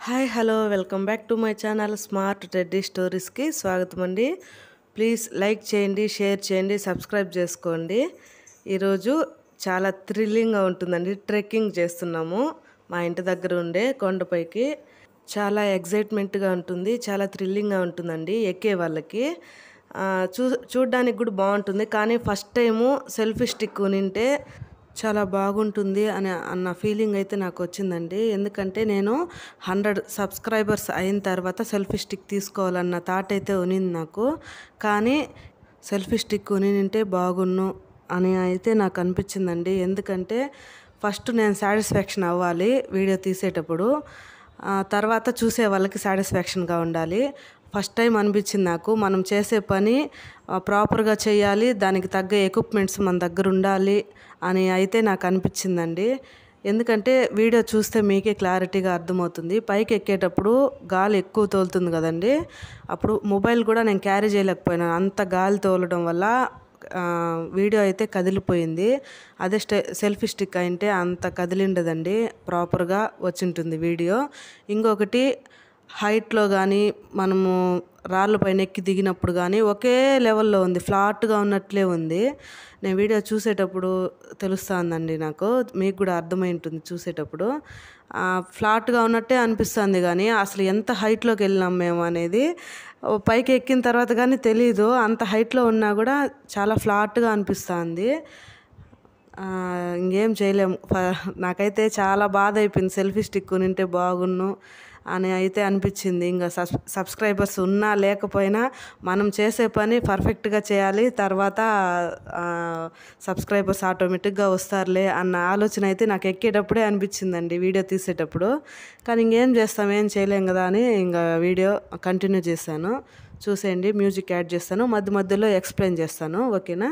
hi hello welcome back to my channel smart Reddy స్టోరీస్కి స్వాగతం అండి ప్లీజ్ లైక్ చేయండి షేర్ చేయండి సబ్స్క్రైబ్ చేసుకోండి ఈరోజు చాలా థ్రిల్లింగ్గా ఉంటుందండి ట్రెక్కింగ్ చేస్తున్నాము మా ఇంటి దగ్గర ఉండే కొండపైకి చాలా ఎగ్జైట్మెంట్గా ఉంటుంది చాలా థ్రిల్లింగ్గా ఉంటుందండి ఎక్కే వాళ్ళకి ఆ, చూ చూడ్డానికి కూడా బాగుంటుంది కానీ ఫస్ట్ టైము సెల్ఫీ స్టిక్ కొనింటే చాలా బాగుంటుంది అని అన్న ఫీలింగ్ అయితే నాకు వచ్చిందండి ఎందుకంటే నేను హండ్రెడ్ సబ్స్క్రైబర్స్ అయిన తర్వాత సెల్ఫీ స్టిక్ తీసుకోవాలన్న థాట్ అయితే ఉనింది నాకు కానీ సెల్ఫీ స్టిక్ కొనింటే బాగున్ను అని అయితే నాకు అనిపించిందండి ఎందుకంటే ఫస్ట్ నేను సాటిస్ఫాక్షన్ అవ్వాలి వీడియో తీసేటప్పుడు ఆ తర్వాత చూసే వాళ్ళకి సాటిస్ఫాక్షన్గా ఉండాలి ఫస్ట్ టైం అనిపించింది నాకు మనం చేసే పని ఆ, ప్రాపర్గా చేయాలి దానికి తగ్గ ఎక్విప్మెంట్స్ మన దగ్గర ఉండాలి అని అయితే నాకు అనిపించిందండి ఎందుకంటే వీడియో చూస్తే మీకే క్లారిటీగా అర్థమవుతుంది పైకి ఎక్కేటప్పుడు గాలి ఎక్కువ తోలుతుంది కదండి అప్పుడు మొబైల్ కూడా నేను క్యారీ చేయలేకపోయినాను అంత గాలి తోలడం వల్ల ఆ, వీడియో అయితే కదిలిపోయింది అదే స్టే సెల్ఫీ స్టిక్ అయితే అంత కదిలిండదండి ప్రాపర్గా వచ్చింటుంది వీడియో ఇంకొకటి హైట్లో కానీ మనము రాళ్ళ పైన ఎక్కి దిగినప్పుడు కానీ ఒకే లెవెల్లో ఉంది ఫ్లాట్గా ఉన్నట్లే ఉంది నేను వీడియో చూసేటప్పుడు తెలుస్తుందండి నాకు మీకు కూడా అర్థమై ఉంటుంది చూసేటప్పుడు ఆ, ఫ్లాట్గా ఉన్నట్టే అనిపిస్తుంది కానీ అసలు ఎంత హైట్లోకి వెళ్ళినాం మేము అనేది ఓ పైకి ఎక్కిన తర్వాత కానీ తెలీదు అంత హైట్లో ఉన్నా కూడా చాలా ఫ్లాట్గా అనిపిస్తుంది ఆ, ఇంకేం చేయలేము ఫ- నాకైతే చాలా బాధ అయిపోయింది సెల్ఫీ స్టిక్ కొనింటే బాగున్ను అని అయితే అనిపించింది ఇంకా సబ్ సబ్స్క్రైబర్స్ ఉన్నా లేకపోయినా మనం చేసే పని పర్ఫెక్ట్గా చేయాలి తర్వాత ఆ, సబ్స్క్రైబర్స్ ఆటోమేటిక్గా వస్తారులే అన్న ఆలోచన అయితే నాకు ఎక్కేటప్పుడే అనిపించిందండి వీడియో తీసేటప్పుడు కానీ ఇంకేం చేస్తాం ఏం చేయలేం కదా అని ఇంకా వీడియో కంటిన్యూ చేశాను చూసేయండి మ్యూజిక్ యాడ్ చేస్తాను మధ్య మధ్యలో ఎక్స్ప్లెయిన్ చేస్తాను ఓకేనా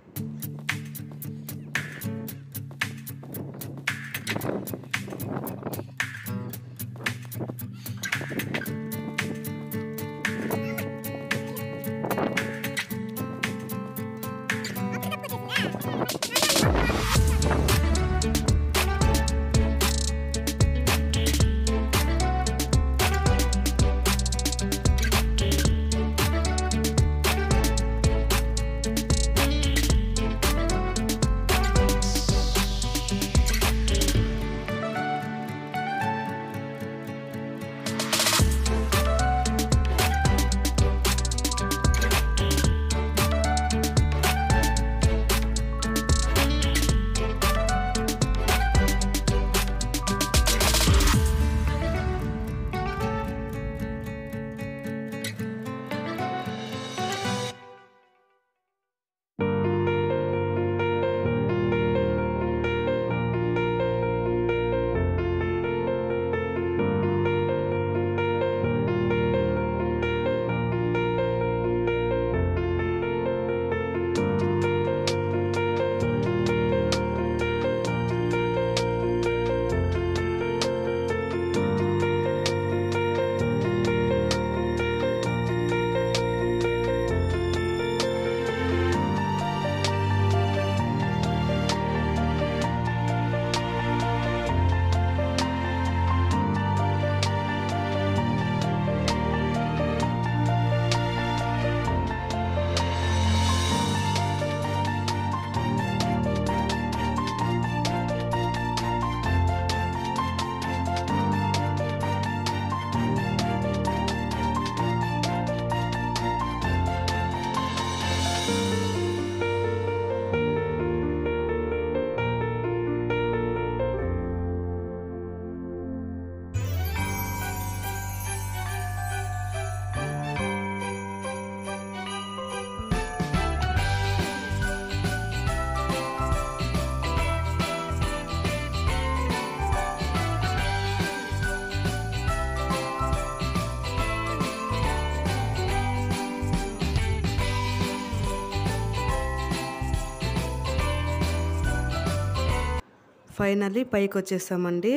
ఫైనల్లీ పైకి వచ్చేసామండి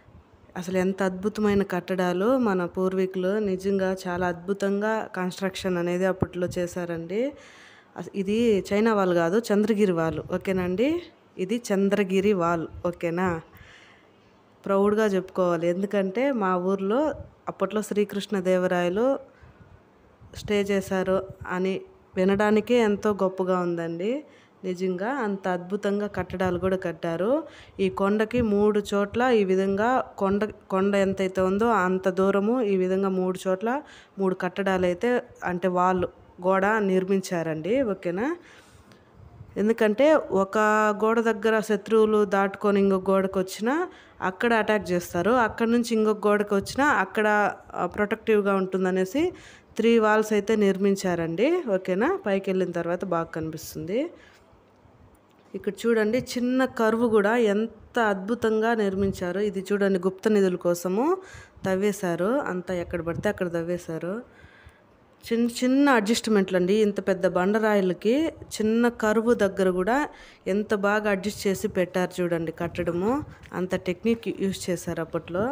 అసలు ఎంత అద్భుతమైన కట్టడాలు మన పూర్వీకులు నిజంగా చాలా అద్భుతంగా కన్స్ట్రక్షన్ అనేది అప్పట్లో చేశారండి అస- ఇది చైనా వాళ్ళు కాదు చంద్రగిరి వాళ్ళు ఓకేనండి ఇది చంద్రగిరి వాల్ ఓకేనా ప్రౌడ్గా చెప్పుకోవాలి ఎందుకంటే మా ఊర్లో అప్పట్లో శ్రీకృష్ణదేవరాయలు స్టే చేశారు అని వినడానికే ఎంతో గొప్పగా ఉందండి నిజంగా అంత అద్భుతంగా కట్టడాలు కూడా కట్టారు ఈ కొండకి మూడు చోట్ల ఈ విధంగా కొండ కొండ ఎంతైతే ఉందో అంత దూరము ఈ విధంగా మూడు చోట్ల మూడు కట్టడాలు అయితే అంటే వాళ్ళు గోడ నిర్మించారండి ఓకేనా ఎందుకంటే ఒక గోడ దగ్గర శత్రువులు దాటుకొని ఇంకొక గోడకు వచ్చినా అక్కడ అటాక్ చేస్తారు అక్కడ నుంచి ఇంకొక గోడకు వచ్చినా అక్కడ ప్రొటెక్టివ్గా ఉంటుందనేసి త్రీ వాల్స్ అయితే నిర్మించారండి ఓకేనా పైకి వెళ్ళిన తర్వాత బాగా కనిపిస్తుంది ఇక్కడ చూడండి చిన్న కరువు కూడా ఎంత అద్భుతంగా నిర్మించారు ఇది చూడండి గుప్త నిధుల కోసము తవ్వేశారు అంతా ఎక్కడ పడితే అక్కడ తవ్వేశారు చిన్న చిన్న అడ్జస్ట్మెంట్లు అండి ఇంత పెద్ద బండరాయిలకి చిన్న కరువు దగ్గర కూడా ఎంత బాగా అడ్జస్ట్ చేసి పెట్టారు చూడండి కట్టడము అంత టెక్నిక్ యూజ్ చేశారు అప్పట్లో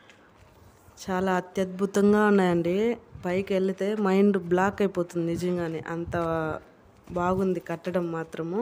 చాలా అత్యద్భుతంగా ఉన్నాయండి పైకి వెళితే మైండ్ బ్లాక్ అయిపోతుంది నిజంగానే అంత బాగుంది కట్టడం మాత్రము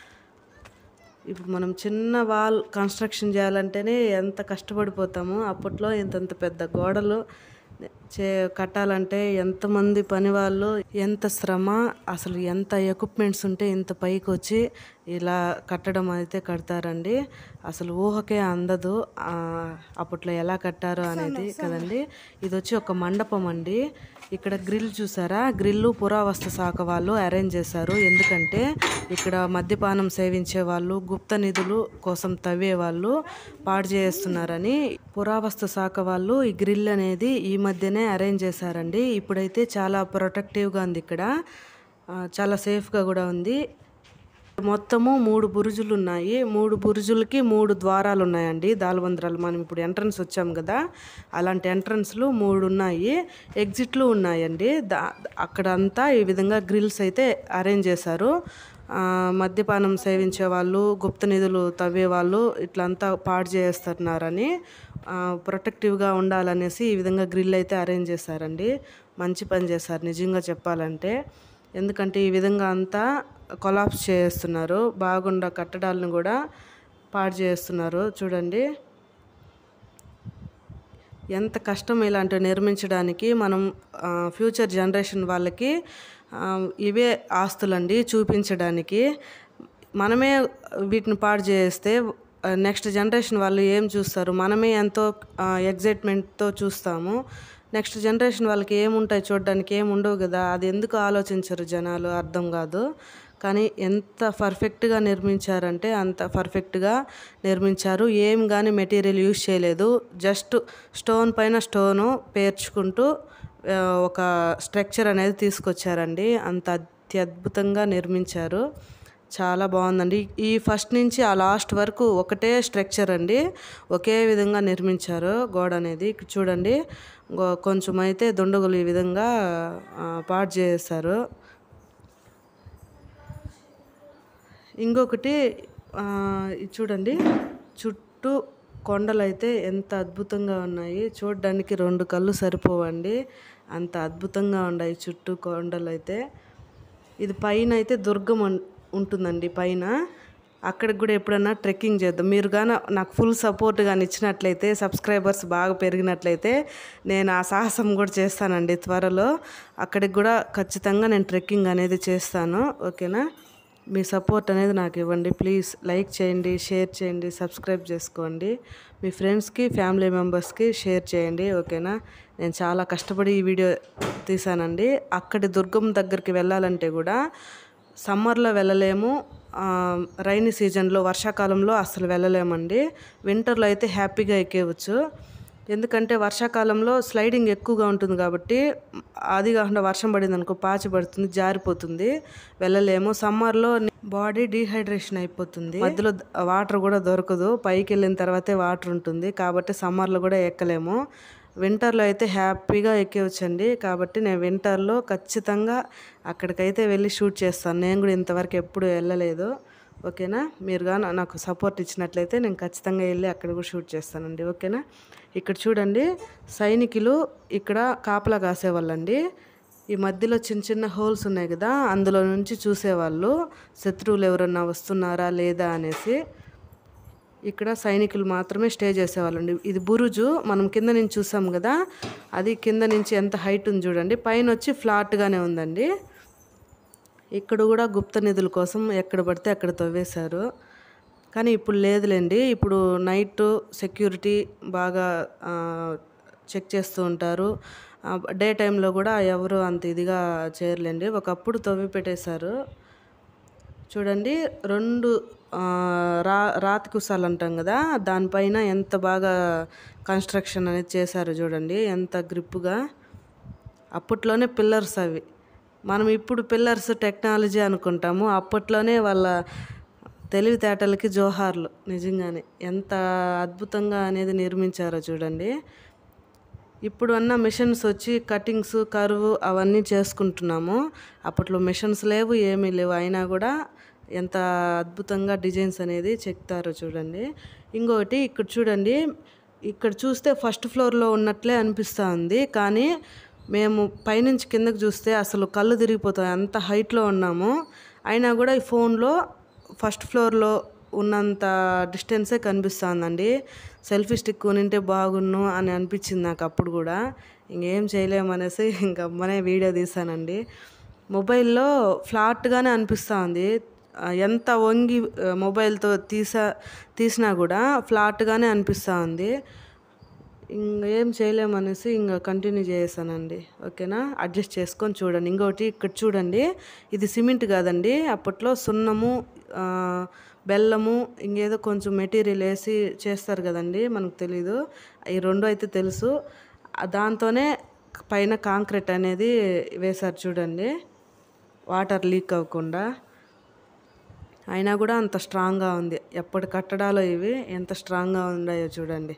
ఇప్పుడు మనం చిన్న వాల్ కన్స్ట్రక్షన్ చేయాలంటేనే ఎంత కష్టపడిపోతాము అప్పట్లో ఇంతంత పెద్ద గోడలు చే కట్టాలంటే ఎంతమంది పని వాళ్ళు ఎంత శ్రమ అసలు ఎంత ఎక్విప్మెంట్స్ ఉంటే ఇంత పైకి వచ్చి ఇలా కట్టడం అయితే కడతారండి అసలు ఊహకే అందదు ఆ, అప్పట్లో ఎలా కట్టారు అనేది కదండి ఇది వచ్చి ఒక మండపం అండి ఇక్కడ గ్రిల్ చూసారా గ్రిల్లు పురావస్తు శాఖ వాళ్ళు అరేంజ్ చేశారు ఎందుకంటే ఇక్కడ మద్యపానం సేవించే వాళ్ళు గుప్త నిధులు కోసం తవ్వే వాళ్ళు పాడు చేస్తున్నారని పురావస్తు శాఖ వాళ్ళు ఈ గ్రిల్ అనేది ఈ మధ్యనే అరేంజ్ చేశారండి ఇప్పుడైతే చాలా ప్రొటెక్టివ్గా ఉంది ఇక్కడ ఆ, చాలా సేఫ్గా కూడా ఉంది మొత్తము మూడు బురుజులు ఉన్నాయి మూడు బురుజులకి మూడు ద్వారాలు ఉన్నాయండి దాల్వంద్రాలు మనం ఇప్పుడు ఎంట్రన్స్ వచ్చాం కదా అలాంటి ఎంట్రన్స్లు మూడు ఉన్నాయి ఎగ్జిట్లు ఉన్నాయండి దా అక్కడ అంతా ఈ విధంగా గ్రిల్స్ అయితే అరేంజ్ చేశారు ఆ, మద్యపానం సేవించే వాళ్ళు గుప్త నిధులు తవ్వే వాళ్ళు ఇట్లంతా పాడు చేస్తున్నారని ప్రొటెక్టివ్గా ఉండాలనేసి ఈ విధంగా గ్రిల్ అయితే అరేంజ్ చేశారండి మంచి పని చేశారు నిజంగా చెప్పాలంటే ఎందుకంటే ఈ విధంగా అంతా కొలాప్స్ చేస్తున్నారు బాగుండ కట్టడాలను కూడా పాడు చేస్తున్నారు చూడండి ఎంత కష్టం ఇలాంటివి నిర్మించడానికి మనం ఆ, ఫ్యూచర్ జనరేషన్ వాళ్ళకి ఆ, ఇవే ఆస్తులండి చూపించడానికి మనమే వీటిని పాడు చేస్తే నెక్స్ట్ జనరేషన్ వాళ్ళు ఏం చూస్తారు మనమే ఎంతో ఎగ్జైట్మెంట్తో చూస్తాము నెక్స్ట్ జనరేషన్ వాళ్ళకి ఏముంటాయి చూడడానికి ఏం ఉండవు కదా అది ఎందుకు ఆలోచించరు జనాలు అర్థం కాదు కానీ ఎంత పర్ఫెక్ట్గా నిర్మించారంటే అంత పర్ఫెక్ట్గా నిర్మించారు ఏం కానీ మెటీరియల్ యూజ్ చేయలేదు జస్ట్ స్టోన్ పైన స్టోను పేర్చుకుంటూ ఆ, ఒక స్ట్రక్చర్ అనేది తీసుకొచ్చారండి అంత అత్యద్భుతంగా నిర్మించారు చాలా బాగుందండి ఈ ఫస్ట్ నుంచి ఆ లాస్ట్ వరకు ఒకటే స్ట్రక్చర్ అండి ఒకే విధంగా నిర్మించారు గోడ అనేది ఇక్కడ చూడండి గో- కొంచెం అయితే దుండగులు ఈ విధంగా ఆ, పాడు చేస్తారు ఇంకొకటి ఆ, ఇది చూడండి చుట్టూ కొండలు అయితే ఎంత అద్భుతంగా ఉన్నాయి చూడడానికి రెండు కళ్ళు సరిపోవండి అంత అద్భుతంగా ఉన్నాయి చుట్టూ కొండలు అయితే ఇది పైన అయితే దుర్గం ఉం- ఉంటుందండి పైన అక్కడికి కూడా ఎప్పుడన్నా ట్రెక్కింగ్ చేద్దాం మీరు కానీ నాకు ఫుల్ సపోర్ట్ కానీ ఇచ్చినట్లయితే సబ్స్క్రైబర్స్ బాగా పెరిగినట్లయితే నేను ఆ సాహసం కూడా చేస్తానండి త్వరలో అక్కడికి కూడా ఖచ్చితంగా నేను ట్రెక్కింగ్ అనేది చేస్తాను ఓకేనా మీ సపోర్ట్ అనేది నాకు ఇవ్వండి ప్లీజ్ లైక్ చేయండి షేర్ చేయండి సబ్స్క్రైబ్ చేసుకోండి మీ ఫ్రెండ్స్కి ఫ్యామిలీ మెంబర్స్కి షేర్ చేయండి ఓకేనా నేను చాలా కష్టపడి ఈ వీడియో తీసానండి అక్కడి దుర్గం దగ్గరికి వెళ్ళాలంటే కూడా సమ్మర్లో వెళ్ళలేము రైనీ సీజన్లో వర్షాకాలంలో అసలు వెళ్ళలేమండి వింటర్లో అయితే హ్యాపీగా ఎక్కేవచ్చు ఎందుకంటే వర్షాకాలంలో స్లైడింగ్ ఎక్కువగా ఉంటుంది కాబట్టి అది కాకుండా వర్షం పడింది అనుకో పాచి పడుతుంది జారిపోతుంది వెళ్ళలేము సమ్మర్లో బాడీ డీహైడ్రేషన్ అయిపోతుంది మధ్యలో ద- వాటర్ కూడా దొరకదు పైకి వెళ్ళిన తర్వాతే వాటర్ ఉంటుంది కాబట్టి సమ్మర్లో కూడా ఎక్కలేము వింటర్లో అయితే హ్యాపీగా ఎక్కేవచ్చండి కాబట్టి నేను వింటర్లో ఖచ్చితంగా అక్కడికైతే వెళ్ళి షూట్ చేస్తాను నేను కూడా ఇంతవరకు ఎప్పుడు వెళ్ళలేదు ఓకేనా మీరు కానీ నాకు సపోర్ట్ ఇచ్చినట్లయితే నేను ఖచ్చితంగా వెళ్ళి అక్కడ కూడా షూట్ చేస్తానండి ఓకేనా ఇక్కడ చూడండి సైనికులు ఇక్కడ కాపలా కాసేవాళ్ళండి ఈ మధ్యలో చిన్న చిన్న హోల్స్ ఉన్నాయి కదా అందులో నుంచి చూసేవాళ్ళు శత్రువులు ఎవరన్నా వస్తున్నారా లేదా అనేసి ఇక్కడ సైనికులు మాత్రమే స్టే చేసేవాళ్ళండి ఇది బురుజు మనం కింద నుంచి చూసాం కదా అది కింద నుంచి ఎంత హైట్ ఉంది చూడండి పైన వచ్చి ఫ్లాట్గానే ఉందండి ఇక్కడ కూడా గుప్త నిధుల కోసం ఎక్కడ పడితే అక్కడ తవ్వేశారు కానీ ఇప్పుడు లేదులేండి ఇప్పుడు నైట్ సెక్యూరిటీ బాగా ఆ, చెక్ చేస్తూ ఉంటారు ఆ, డే టైంలో కూడా ఎవరు అంత ఇదిగా చేయర్లేండి ఒకప్పుడు తవ్వి పెట్టేశారు చూడండి రెండు ఆ, రా రాతి కుసాలు అంటాం కదా దానిపైన ఎంత బాగా కన్స్ట్రక్షన్ అనేది చేశారు చూడండి ఎంత గ్రిప్పుగా అప్పట్లోనే పిల్లర్స్ అవి మనం ఇప్పుడు పిల్లర్స్ టెక్నాలజీ అనుకుంటాము అప్పట్లోనే వాళ్ళ తెలివితేటలకి జోహార్లు నిజంగానే ఎంత అద్భుతంగా అనేది నిర్మించారో చూడండి ఇప్పుడు అన్న మిషన్స్ వచ్చి కటింగ్స్ కరువు అవన్నీ చేసుకుంటున్నాము అప్పట్లో మిషన్స్ లేవు ఏమీ లేవు అయినా కూడా ఎంత అద్భుతంగా డిజైన్స్ అనేది చెక్తారో చూడండి ఇంకొకటి ఇక్కడ చూడండి ఇక్కడ చూస్తే ఫస్ట్ ఫ్లోర్లో ఉన్నట్లే అనిపిస్తూ ఉంది కానీ మేము పైనుంచి కిందకి చూస్తే అసలు కళ్ళు తిరిగిపోతాయి అంత హైట్లో ఉన్నాము అయినా కూడా ఈ ఫోన్లో ఫస్ట్ ఫ్లోర్లో ఉన్నంత డిస్టెన్సే కనిపిస్తుందండి సెల్ఫీ స్టిక్ కొనింటే బాగున్ను అని అనిపించింది నాకు అప్పుడు కూడా ఇంకేం చేయలేమనేసి ఇంక అమ్మనే వీడియో తీసానండి మొబైల్లో ఫ్లాట్గానే అనిపిస్తూ ఉంది ఆ, ఎంత వంగి ఆ, మొబైల్తో తీసా తీసినా కూడా ఫ్లాట్గానే అనిపిస్తూ ఉంది ఇంకా ఏం చేయలేమనేసి ఇంకా కంటిన్యూ చేసానండి ఓకేనా అడ్జస్ట్ చేసుకొని చూడండి ఇంకోటి ఇక్కడ చూడండి ఇది సిమెంట్ కాదండి అప్పట్లో సున్నము ఆ, బెల్లము ఇంకేదో కొంచెం మెటీరియల్ వేసి చేస్తారు కదండి మనకు తెలీదు ఈ రెండు అయితే తెలుసు ఆ, దాంతోనే పైన కాంక్రీట్ అనేది వేశారు చూడండి వాటర్ లీక్ అవ్వకుండా అయినా కూడా అంత స్ట్రాంగ్గా ఉంది ఎప్పటి కట్టడాలు ఇవి ఎంత స్ట్రాంగ్గా ఉన్నాయో చూడండి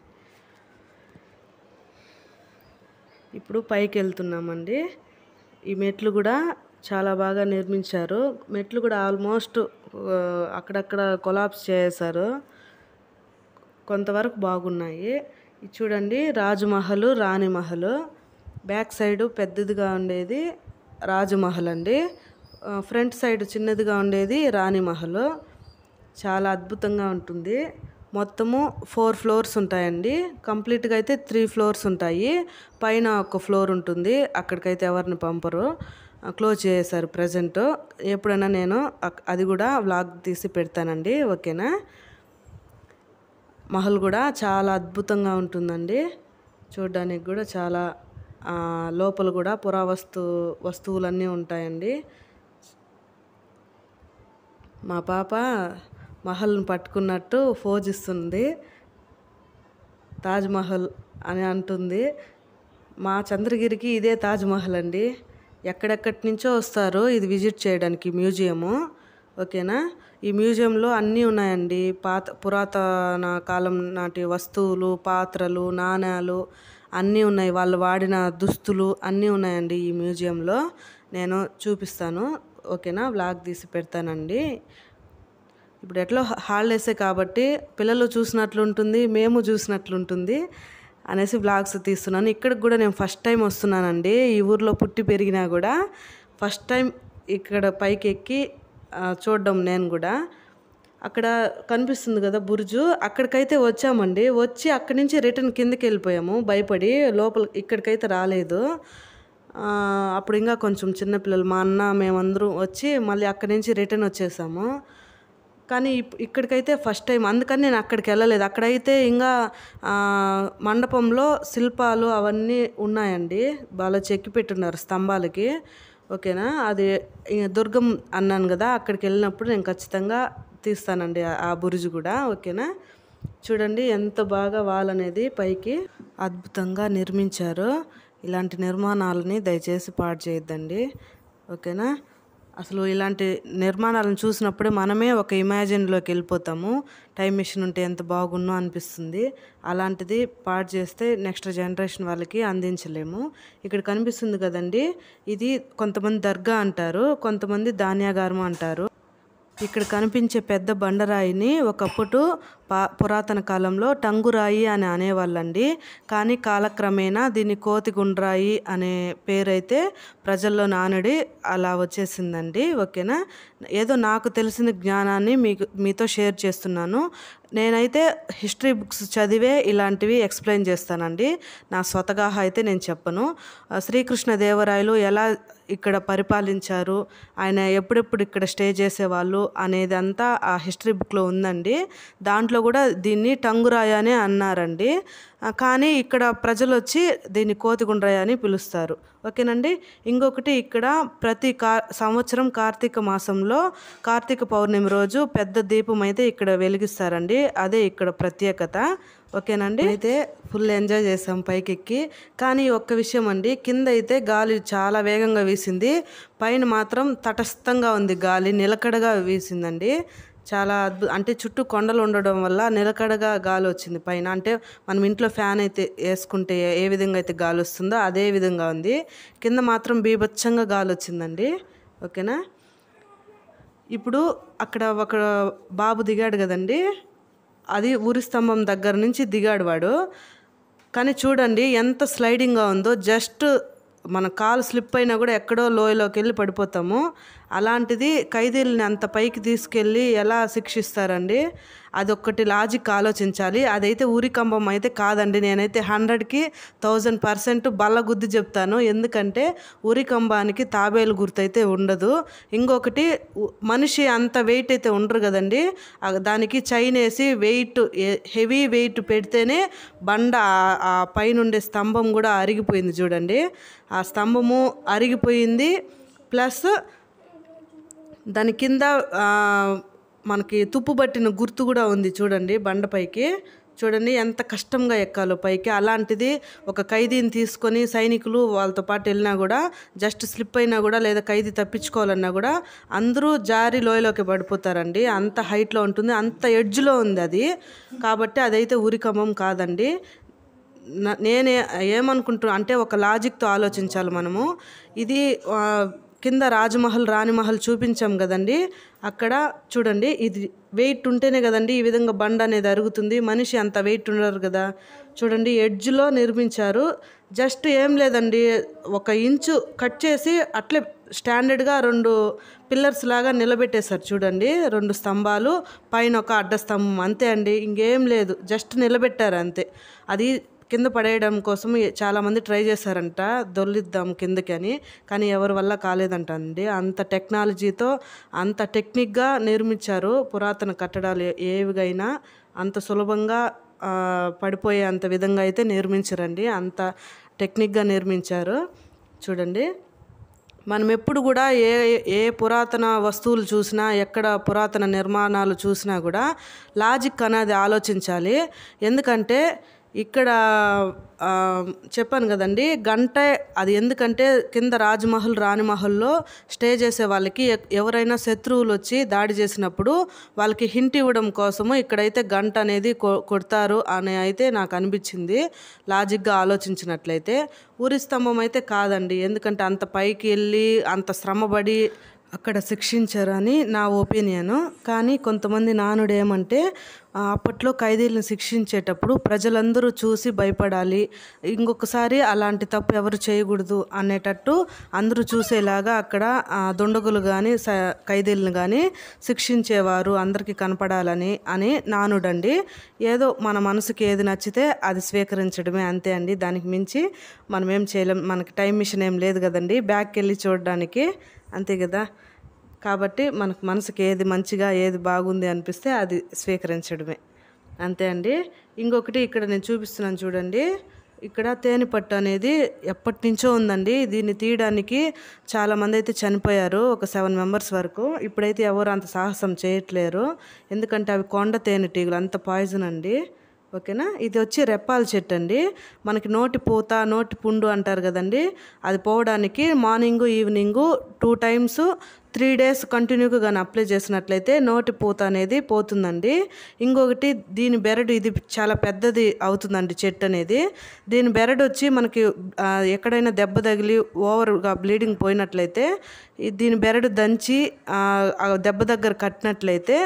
ఇప్పుడు పైకి వెళ్తున్నామండి ఈ మెట్లు కూడా చాలా బాగా నిర్మించారు మెట్లు కూడా ఆల్మోస్ట్ ఆ, అక్కడక్కడ కొలాప్స్ చేశారు కొంతవరకు బాగున్నాయి ఇది చూడండి రాజమహల్ రాణిమహల్ బ్యాక్ సైడ్ పెద్దదిగా ఉండేది రాజమహల్ అండి ఆ, ఫ్రంట్ సైడ్ చిన్నదిగా ఉండేది రాణిమహల్ చాలా అద్భుతంగా ఉంటుంది మొత్తము ఫోర్ ఫ్లోర్స్ ఉంటాయండి కంప్లీట్గా అయితే త్రీ ఫ్లోర్స్ ఉంటాయి పైన ఒక ఫ్లోర్ ఉంటుంది అక్కడికైతే ఎవరిని పంపరు ఆ, క్లోజ్ చేశారు ప్రజెంట్ ఎప్పుడైనా నేను అక్- అది కూడా వ్లాగ్ తీసి పెడతానండి ఓకేనా మహల్ కూడా చాలా అద్భుతంగా ఉంటుందండి చూడడానికి కూడా చాలా ఆ, లోపల కూడా పురావస్తు వస్తువులన్నీ ఉంటాయండి మా పాప మహల్ని పట్టుకున్నట్టు ఫోజ్ ఇస్తుంది తాజ్ మహల్ అని అంటుంది మా చంద్రగిరికి ఇదే తాజ్ మహల్ అండి ఎక్కడెక్కడి నుంచో వస్తారు ఇది విజిట్ చేయడానికి మ్యూజియము ఓకేనా ఈ మ్యూజియంలో అన్నీ ఉన్నాయండి పాత పురాతన కాలం నాటి వస్తువులు పాత్రలు నాణ్యాలు అన్నీ ఉన్నాయి వాళ్ళు వాడిన దుస్తులు అన్నీ ఉన్నాయండి ఈ మ్యూజియంలో నేను చూపిస్తాను ఓకేనా వ్లాగ్ తీసి పెడతానండి ఇప్పుడు ఎట్లా హాలిడేసే కాబట్టి పిల్లలు చూసినట్లుంటుంది మేము చూసినట్లుంటుంది అనేసి బ్లాగ్స్ తీస్తున్నాను ఇక్కడికి కూడా నేను ఫస్ట్ టైం వస్తున్నానండి ఈ ఊర్లో పుట్టి పెరిగినా కూడా ఫస్ట్ టైం ఇక్కడ పైకి ఎక్కి ఆ, చూడడం నేను కూడా అక్కడ కనిపిస్తుంది కదా బుర్జు అక్కడికైతే వచ్చామండి వచ్చి అక్కడి నుంచి రిటర్న్ కిందకి వెళ్ళిపోయాము భయపడి లోపల ఇక్కడికైతే రాలేదు ఆ, అప్పుడు ఇంకా కొంచెం చిన్నపిల్లలు మా అన్న మేమందరం వచ్చి మళ్ళీ అక్కడి నుంచి రిటర్న్ వచ్చేసాము కానీ ఇప్- ఇక్కడికైతే ఫస్ట్ టైం అందుకని నేను అక్కడికి వెళ్ళలేదు అక్కడైతే ఇంకా ఆ, మండపంలో శిల్పాలు అవన్నీ ఉన్నాయండి బాగా చెక్కి పెట్టున్నారు స్తంభాలకి ఓకేనా అది ఇక దుర్గం అన్నాను కదా అక్కడికి వెళ్ళినప్పుడు నేను ఖచ్చితంగా తీస్తానండి ఆ- ఆ బురుజు కూడా ఓకేనా చూడండి ఎంత బాగా వాల్ అనేది పైకి అద్భుతంగా నిర్మించారు ఇలాంటి నిర్మాణాలని దయచేసి పాడు చేయొద్దండి ఓకేనా అసలు ఇలాంటి నిర్మాణాలను చూసినప్పుడే మనమే ఒక ఇమాజిన్లోకి వెళ్ళిపోతాము టైం మిషన్ ఉంటే ఎంత బాగున్నో అనిపిస్తుంది అలాంటిది పాడు చేస్తే నెక్స్ట్ జనరేషన్ వాళ్ళకి అందించలేము ఇక్కడ కనిపిస్తుంది కదండి ఇది కొంతమంది దర్గా అంటారు కొంతమంది ధాన్యాగారం అంటారు ఇక్కడ కనిపించే పెద్ద బండరాయిని ఒకప్పుడు పా పురాతన కాలంలో టంగురాయి అని అనేవాళ్ళండి కానీ కాలక్రమేణా దీన్ని కోతిగుండ్రాయి అనే పేరైతే ప్రజల్లో నానుడి అలా వచ్చేసిందండి ఓకేనా ఏదో నాకు తెలిసిన జ్ఞానాన్ని మీకు మీతో షేర్ చేస్తున్నాను నేనైతే హిస్టరీ బుక్స్ చదివే ఇలాంటివి ఎక్స్ప్లెయిన్ చేస్తానండి నా స్వతగా అయితే నేను చెప్పను ఆ, శ్రీకృష్ణ దేవరాయలు ఎలా ఇక్కడ పరిపాలించారు ఆయన ఎప్పుడెప్పుడు ఇక్కడ స్టే చేసేవాళ్ళు అనేది అంతా ఆ హిస్టరీ బుక్లో ఉందండి దాంట్లో కూడా దీన్ని టంగురాయ అని అన్నారండి ఆ, కానీ ఇక్కడ ప్రజలు వచ్చి దీన్ని కోతిగుండ్రాయ అని పిలుస్తారు ఓకేనండి ఇంకొకటి ఇక్కడ ప్రతి కా సంవత్సరం కార్తీక మాసంలో కార్తీక పౌర్ణమి రోజు పెద్ద దీపం అయితే ఇక్కడ వెలిగిస్తారండి అదే ఇక్కడ ప్రత్యేకత ఓకేనండి అయితే ఫుల్ ఎంజాయ్ చేసాం పైకి ఎక్కి కానీ ఒక్క విషయం అండి కింద అయితే గాలి చాలా వేగంగా వీసింది పైన మాత్రం తటస్థంగా ఉంది గాలి నిలకడగా వీసిందండి చాలా అద్భు అంటే చుట్టూ కొండలు ఉండడం వల్ల నిలకడగా గాలి వచ్చింది పైన అంటే మనం ఇంట్లో ఫ్యాన్ అయితే వేసుకుంటే ఏ విధంగా అయితే గాలి వస్తుందో అదే విధంగా ఉంది కింద మాత్రం బీభత్సంగా గాలి వచ్చిందండి ఓకేనా ఇప్పుడు అక్కడ ఒక బాబు దిగాడు కదండి అది ఊరి స్తంభం దగ్గర నుంచి దిగాడు వాడు కానీ చూడండి ఎంత స్లైడింగ్గా ఉందో జస్ట్ మన కాలు స్లిప్ అయినా కూడా ఎక్కడో లోయలోకి వెళ్ళి పడిపోతాము అలాంటిది ఖైదీలని అంత పైకి తీసుకెళ్ళి ఎలా శిక్షిస్తారండి అదొక్కటి లాజిక్ ఆలోచించాలి అదైతే ఊరి కంబం అయితే కాదండి నేనైతే హండ్రెడ్కి థౌజండ్ పర్సెంట్ బల్లగుద్ది చెప్తాను ఎందుకంటే ఊరి కంబానికి తాబేలు గుర్తయితే ఉండదు ఇంకొకటి ఉ- మనిషి అంత వెయిట్ అయితే ఉండరు కదండి ఆ దానికి చైన్ వేసి వెయిట్ హెవీ వెయిట్ పెడితేనే బండ ఆ- ఆ పైనుండే స్తంభం కూడా అరిగిపోయింది చూడండి ఆ స్తంభము అరిగిపోయింది ప్లస్ దాని కింద ఆ, మనకి తుప్పు పట్టిన గుర్తు కూడా ఉంది చూడండి బండపైకి చూడండి ఎంత కష్టంగా ఎక్కాలో పైకి అలాంటిది ఒక ఖైదీని తీసుకొని సైనికులు వాళ్ళతో పాటు వెళ్ళినా కూడా జస్ట్ స్లిప్ అయినా కూడా లేదా ఖైదీ తప్పించుకోవాలన్నా కూడా అందరూ జారి లోయలోకి పడిపోతారండి అంత హైట్లో ఉంటుంది అంత ఎడ్జ్లో ఉంది అది కాబట్టి అదైతే ఊరికమ్మం కాదండి న- నేనే ఏమనుకుంటున్నా అంటే ఒక లాజిక్తో ఆలోచించాలి మనము ఇది ఆ, కింద రాజమహల్ రాణిమహల్ చూపించాం కదండి అక్కడ చూడండి ఇది వెయిట్ ఉంటేనే కదండి ఈ విధంగా బండ అనేది అరుగుతుంది మనిషి అంత వెయిట్ ఉండరు కదా చూడండి ఎడ్జ్లో నిర్మించారు జస్ట్ ఏం లేదండి ఒక ఇంచు కట్ చేసి అట్లే స్టాండర్డ్గా రెండు పిల్లర్స్ లాగా నిలబెట్టేశారు చూడండి రెండు స్తంభాలు పైన ఒక అడ్డ స్తంభం అంతే అండి ఇంకేం లేదు జస్ట్ నిలబెట్టారు అంతే అది కింద పడేయడం కోసం ఏ- చాలామంది ట్రై చేశారంట దొల్లిద్దాం కిందకి అని కానీ ఎవరి వల్ల కాలేదంట అండి అంత టెక్నాలజీతో అంత టెక్నిక్గా నిర్మించారు పురాతన కట్టడాలు ఏ- ఏవిగైనా అంత సులభంగా ఆ, పడిపోయే అంత విధంగా అయితే నిర్మించరండి అంత టెక్నిక్గా నిర్మించారు చూడండి మనం ఎప్పుడు కూడా ఏ ఏ పురాతన వస్తువులు చూసినా ఎక్కడ పురాతన నిర్మాణాలు చూసినా కూడా లాజిక్ అనేది ఆలోచించాలి ఎందుకంటే ఇక్కడ ఆ, చెప్పాను కదండి గంట అది ఎందుకంటే కింద రాజ్మహల్ రాణిమహల్లో స్టే చేసే వాళ్ళకి ఎ- ఎవరైనా శత్రువులు వచ్చి దాడి చేసినప్పుడు వాళ్ళకి హింట్ ఇవ్వడం కోసము ఇక్కడైతే గంట అనేది కొ- కొడతారు అని అయితే నాకు అనిపించింది లాజిక్గా ఆలోచించినట్లయితే ఊరి స్తంభం అయితే కాదండి ఎందుకంటే అంత పైకి వెళ్ళి అంత శ్రమపడి అక్కడ శిక్షించారని నా ఒపీనియను కానీ కొంతమంది నానుడు ఏమంటే ఆ, అప్పట్లో ఖైదీలను శిక్షించేటప్పుడు ప్రజలందరూ చూసి భయపడాలి ఇంకొకసారి అలాంటి తప్పు ఎవరు చేయకూడదు అనేటట్టు అందరూ చూసేలాగా అక్కడ ఆ, దుండగులు కానీ స ఖైదీలను కానీ శిక్షించేవారు అందరికీ కనపడాలని అని నానుడండి ఏదో మన మనసుకి ఏది నచ్చితే అది స్వీకరించడమే అంతే అండి దానికి మించి మనం ఏం చేయలేం మనకి టైం మిషన్ ఏం లేదు కదండి బ్యాక్కి వెళ్ళి చూడడానికి అంతే కదా కాబట్టి మనకు మనసుకి ఏది మంచిగా ఏది బాగుంది అనిపిస్తే అది స్వీకరించడమే అంతే అండి ఇంకొకటి ఇక్కడ నేను చూపిస్తున్నాను చూడండి ఇక్కడ తేనెపట్టు అనేది ఎప్పటి నుంచో ఉందండి దీన్ని తీయడానికి చాలామంది అయితే చనిపోయారు ఒక సెవెన్ మెంబర్స్ వరకు ఇప్పుడైతే ఎవరు అంత సాహసం చేయట్లేరు ఎందుకంటే అవి కొండ తేనెటీగలు అంత పాయిజన్ అండి ఓకేనా ఇది వచ్చి రెప్పాల చెట్టు అండి మనకి నోటి పూత నోటి పుండు అంటారు కదండి అది పోవడానికి morning evening two times three days కంటిన్యూగా కానీ అప్లై చేసినట్లయితే నోటి పూత అనేది పోతుందండి ఇంకొకటి దీని బెరడు ఇది చాలా పెద్దది అవుతుందండి చెట్టు అనేది దీని బెరడు వచ్చి మనకి ఆ, ఎక్కడైనా దెబ్బ తగిలి ఓవర్గా బ్లీడింగ్ పోయినట్లయితే ఈ దీని బెరడు దంచి ఆ, ఆ దెబ్బ దగ్గర కట్టినట్లయితే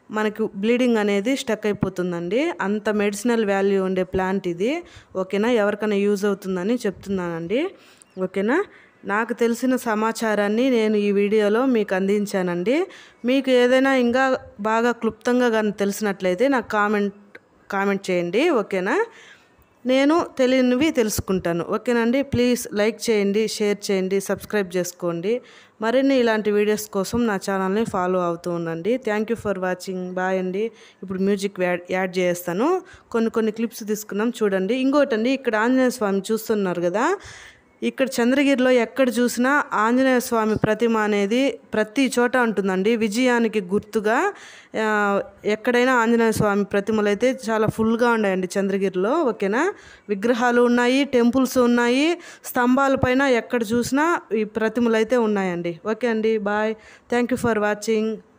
మనకు బ్లీడింగ్ అనేది స్టక్ అయిపోతుందండి అంత మెడిసినల్ వాల్యూ ఉండే ప్లాంట్ ఇది ఓకేనా ఎవరికైనా యూజ్ అవుతుందని చెప్తున్నానండి ఓకేనా నాకు తెలిసిన సమాచారాన్ని నేను ఈ వీడియోలో మీకు అందించానండి మీకు ఏదైనా ఇంకా బాగా క్లుప్తంగా కానీ తెలిసినట్లయితే నాకు కామెంట్ కామెంట్ చేయండి ఓకేనా నేను తెలియనివి తెలుసుకుంటాను ఓకేనండి ప్లీజ్ లైక్ చేయండి షేర్ చేయండి సబ్స్క్రైబ్ చేసుకోండి మరిన్ని ఇలాంటి వీడియోస్ కోసం నా ఛానల్ని ఫాలో అవుతూ ఉండండి thank you for watching bye అండి ఇప్పుడు మ్యూజిక్ యాడ్ యాడ్ చేస్తాను కొన్ని కొన్ని క్లిప్స్ తీసుకున్నాం చూడండి ఇంకోటండి ఇక్కడ ఆంజనేయ స్వామి చూస్తున్నారు కదా ఇక్కడ చంద్రగిరిలో ఎక్కడ చూసినా ఆంజనేయ స్వామి ప్రతిమ అనేది ప్రతి చోట ఉంటుందండి విజయానికి గుర్తుగా ఆ, ఎక్కడైనా ఆంజనేయ స్వామి ప్రతిమలు అయితే చాలా ఫుల్గా ఉన్నాయండి చంద్రగిరిలో ఓకేనా విగ్రహాలు ఉన్నాయి టెంపుల్స్ ఉన్నాయి స్తంభాల పైన ఎక్కడ చూసినా ఈ ప్రతిమలు అయితే ఉన్నాయండి ఓకే అండి bye thank you for watching